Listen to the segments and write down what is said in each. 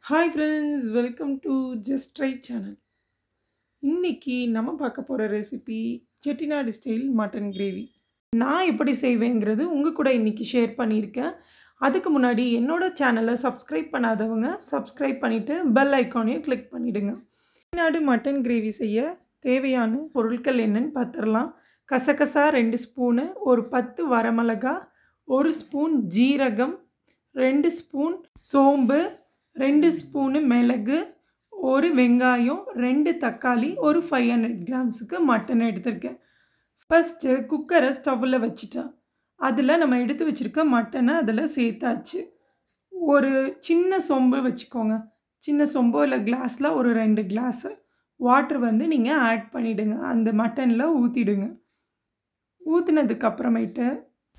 hi friends welcome to just try channel இன்னைக்கு நம்ம பார்க்க போகிற recipe Chettinad style mutton gravy நான் எப்படி செய்வேங்கிறது உங்கள் கூட இன்னைக்கு ஷேர் பண்ணியிருக்கேன் அதுக்கு முன்னாடி என்னோட சேனலை சப்ஸ்கிரைப் பண்ணாதவங்க சப்ஸ்கிரைப் பண்ணிவிட்டு பெல் ஐக்கானையும் கிளிக் பண்ணிவிடுங்க செட்டிநாடு மட்டன் கிரேவி செய்ய தேவையான பொருட்கள் என்னன்னு பார்த்துடலாம் கசகசா ரெண்டு ஸ்பூனு ஒரு பத்து வரமிளகா ஒரு ஸ்பூன் ஜீரகம் ரெண்டு ஸ்பூன் சோம்பு ரெண்டு ஸ்பூனு மிளகு ஒரு வெங்காயம் ரெண்டு தக்காளி ஒரு ஃபைவ் ஹண்ட்ரட் கிராம்ஸுக்கு மட்டன் எடுத்திருக்கேன் ஃபஸ்ட்டு குக்கரை ஸ்டவ்வில் வச்சுட்டேன் அதில் நம்ம எடுத்து வச்சுருக்க மட்டனை அதில் சேர்த்தாச்சு ஒரு சின்ன சொம்பு வச்சுக்கோங்க சின்ன சொம்போ இல்லை கிளாஸில் ஒரு ரெண்டு கிளாஸு வாட்டர் வந்து நீங்கள் ஆட் பண்ணிவிடுங்க அந்த மட்டனில் ஊற்றிடுங்க ஊற்றினதுக்கு அப்புறமேட்டு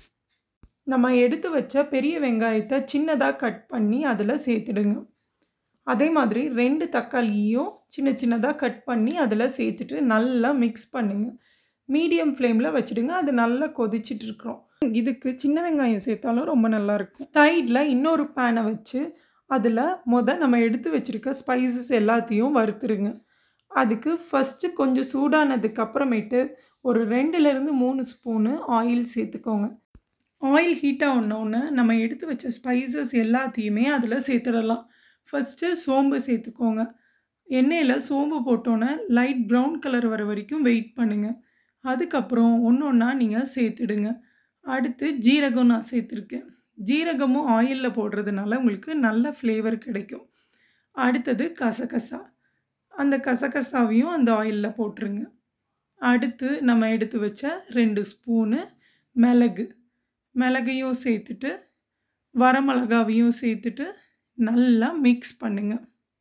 நம்ம எடுத்து வச்ச பெரிய வெங்காயத்தை சின்னதாக கட் பண்ணி அதில் சேர்த்துடுங்க அதே மாதிரி ரெண்டு தக்காளியும் சின்ன சின்னதாக கட் பண்ணி அதில் சேர்த்துட்டு நல்லா மிக்ஸ் பண்ணுங்கள் மீடியம் ஃப்ளேமில் வச்சுடுங்க அது நல்லா கொதிச்சிட்டு இருக்கிறோம் இதுக்கு சின்ன வெங்காயம் சேர்த்தாலும் ரொம்ப நல்லாயிருக்கும் சைடில் இன்னொரு பேனை வச்சு அதில் மொத நம்ம எடுத்து வச்சுருக்க ஸ்பைசஸ் எல்லாத்தையும் வறுத்துருங்க அதுக்கு ஃபஸ்ட்டு கொஞ்சம் சூடானதுக்கு அப்புறமேட்டு ஒரு ரெண்டுலேருந்து மூணு ஸ்பூனு ஆயில் சேர்த்துக்கோங்க ஆயில் ஹீட் ஆகணுன்னு நம்ம எடுத்து வச்ச ஸ்பைசஸ் எல்லாத்தையுமே அதில் சேர்த்துடலாம் ஃபஸ்ட்டு சோம்பு சேர்த்துக்கோங்க எண்ணெயில் சோம்பு போட்டோன்னே லைட் ப்ரௌன் கலர் வர வரைக்கும் வெயிட் பண்ணுங்கள் அதுக்கப்புறம் ஒன்று ஒன்றா நீங்கள் சேர்த்துடுங்க அடுத்து ஜீரகம் நான் சேர்த்துருக்கேன் ஜீரகமும் ஆயிலில் போடுறதுனால உங்களுக்கு நல்ல ஃப்ளேவர் கிடைக்கும் அடுத்தது கசகசா அந்த கசகசாவையும் அந்த ஆயிலில் போட்டுருங்க அடுத்து நம்ம எடுத்து வச்ச ரெண்டு ஸ்பூனு மிளகு மிளகையும் சேர்த்துட்டு வரமிளகாவையும் சேர்த்துட்டு நல்லா மிக்ஸ் பண்ணுங்க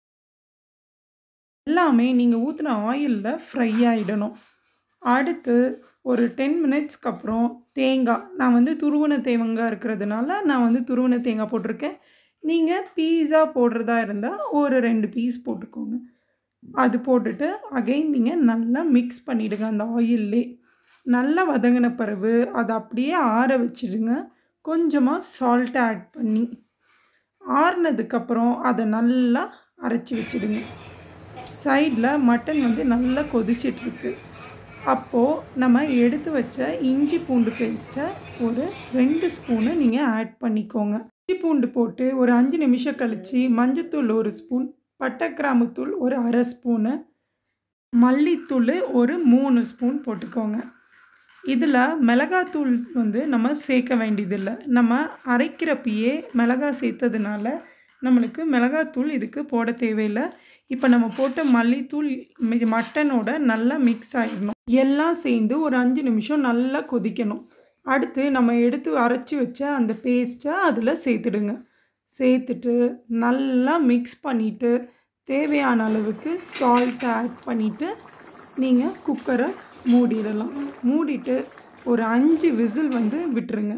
எல்லாமே நீங்கள் ஊற்றின ஆயிலில் ஃப்ரை ஆகிடணும் அடுத்து ஒரு டென் மினிட்ஸ்க்கு அப்புறம் தேங்காய் நான் வந்து துருவன தேங்காய் இருக்கிறதுனால நான் வந்து துருவன தேங்காய் போட்டிருக்கேன் நீங்கள் பீஸா போடுறதா இருந்தால் ஒரு ரெண்டு பீஸ் போட்டுக்கோங்க அது போட்டுட்டு அகைன் நீங்கள் நல்லா மிக்ஸ் பண்ணிவிடுங்க அந்த ஆயில்லே நல்லா வதங்கின பிறகு அதை அப்படியே ஆற வச்சிடுங்க கொஞ்சமாக சால்ட் ஆட் பண்ணி ஆறுனதுக்கப்புறம் அதை நல்லா அரைச்சி வச்சிடுங்க சைடில் மட்டன் வந்து நல்லா கொதிச்சிட்ருக்கு அப்போது நம்ம எடுத்து வச்ச இஞ்சி பூண்டு பேஸ்ட்டை ஒரு ரெண்டு ஸ்பூனு நீங்கள் ஆட் பண்ணிக்கோங்க இஞ்சி பூண்டு போட்டு ஒரு அஞ்சு நிமிஷம் கழித்து மஞ்சத்தூள் ஒரு ஸ்பூன் பட்டை கிராம்புத்தூள் ஒரு அரை ஸ்பூனு மல்லித்தூள் ஒரு மூணு ஸ்பூன் போட்டுக்கோங்க இதில் மிளகாத்தூள் வந்து நம்ம சேர்க்க வேண்டியதில்லை நம்ம அரைக்கிறப்பயே மிளகா சேர்த்ததுனால நம்மளுக்கு மிளகாத்தூள் இதுக்கு போட தேவையில்லை இப்போ நம்ம போட்ட மல்லித்தூள் மட்டனோட நல்லா மிக்ஸ் ஆகிடணும் எல்லாம் சேர்ந்து ஒரு அஞ்சு நிமிஷம் நல்லா கொதிக்கணும் அடுத்து நம்ம எடுத்து அரைச்சி வச்ச அந்த பேஸ்ட்டை அதில் சேர்த்துடுங்க சேர்த்துட்டு நல்லா மிக்ஸ் பண்ணிவிட்டு தேவையான அளவுக்கு சால்ட் ஆட் பண்ணிவிட்டு நீங்கள் குக்கரை மூடிடலாம் மூடிட்டு ஒரு அஞ்சு விசில் வந்து விட்டுருங்க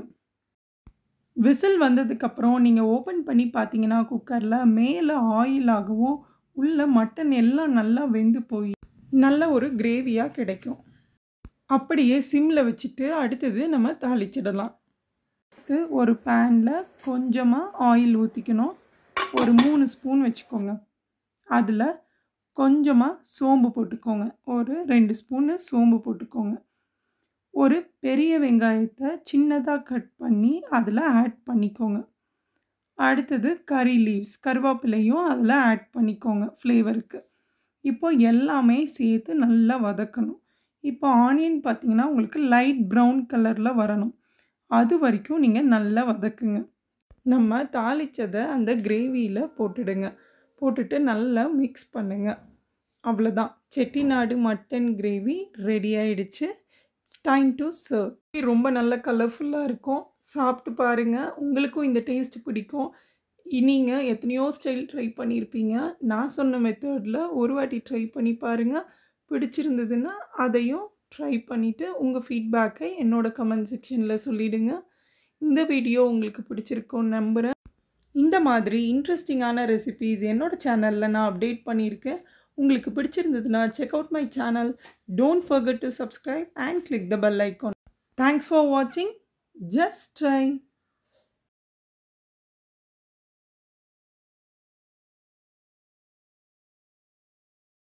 விசில் வந்ததுக்கப்புறம் நீங்கள் ஓப்பன் பண்ணி பார்த்தீங்கன்னா குக்கரில் மேலே ஆயில் ஆகவும் உள்ள மட்டன் எல்லாம் நல்லா வெந்து போய் நல்ல ஒரு கிரேவியாக கிடைக்கும் அப்படியே சிம்மில் வச்சுட்டு அடுத்தது நம்ம தாளிச்சிடலாம் அடுத்து ஒரு பேனில் கொஞ்சமாக ஆயில் ஊற்றிக்கணும் ஒரு மூணு ஸ்பூன் வச்சுக்கோங்க அதில் கொஞ்சமாக சோம்பு போட்டுக்கோங்க ஒரு ரெண்டு ஸ்பூனு சோம்பு போட்டுக்கோங்க ஒரு பெரிய வெங்காயத்தை சின்னதாக கட் பண்ணி அதில் ஆட் பண்ணிக்கோங்க அடுத்தது கறி லீவ்ஸ் கருவேப்பிலையும் அதில் ஆட் பண்ணிக்கோங்க ஃப்ளேவருக்கு இப்போ எல்லாமே சேர்த்து நல்லா வதக்கணும் இப்போ ஆனியன் பார்த்திங்கன்னா உங்களுக்கு லைட் ப்ரௌன் கலரில் வரணும் அது வரைக்கும் நீங்கள் நல்லா வதக்குங்க நம்ம தாளித்ததை அந்த கிரேவியில் போட்டுடுங்க போட்டுட்டு நல்லா மிக்ஸ் பண்ணுங்கள் அவ்வளோதான் செட்டிநாடு மட்டன் கிரேவி ரெடி ஆயிடுச்சு டைம் டு சர்வ் ரொம்ப நல்ல கலர்ஃபுல்லாக இருக்கும் சாப்பிட்டு பாருங்கள் உங்களுக்கும் இந்த டேஸ்ட் பிடிக்கும் நீங்கள் எத்தனையோ ஸ்டைல் ட்ரை பண்ணியிருப்பீங்க நான் சொன்ன மெத்தடில் ஒரு வாட்டி ட்ரை பண்ணி பாருங்கள் பிடிச்சிருந்ததுன்னா அதையும் ட்ரை பண்ணிவிட்டு உங்கள் ஃபீட்பேக்கை என்னோடய கமெண்ட் செக்ஷனில் சொல்லிவிடுங்க இந்த வீடியோ உங்களுக்கு பிடிச்சிருக்கும்னு நம்புகிறேன் இந்த மாதிரி இன்ட்ரெஸ்டிங்கான ரெசிபீஸ் என்னோடய சேனலில் நான் அப்டேட் பண்ணியிருக்கேன் உங்களுக்கு பிடிச்சிருந்ததுன்னா check out my channel don't forget to subscribe and click the bell icon thanks for வாட்சிங் ஜஸ்ட் ட்ரை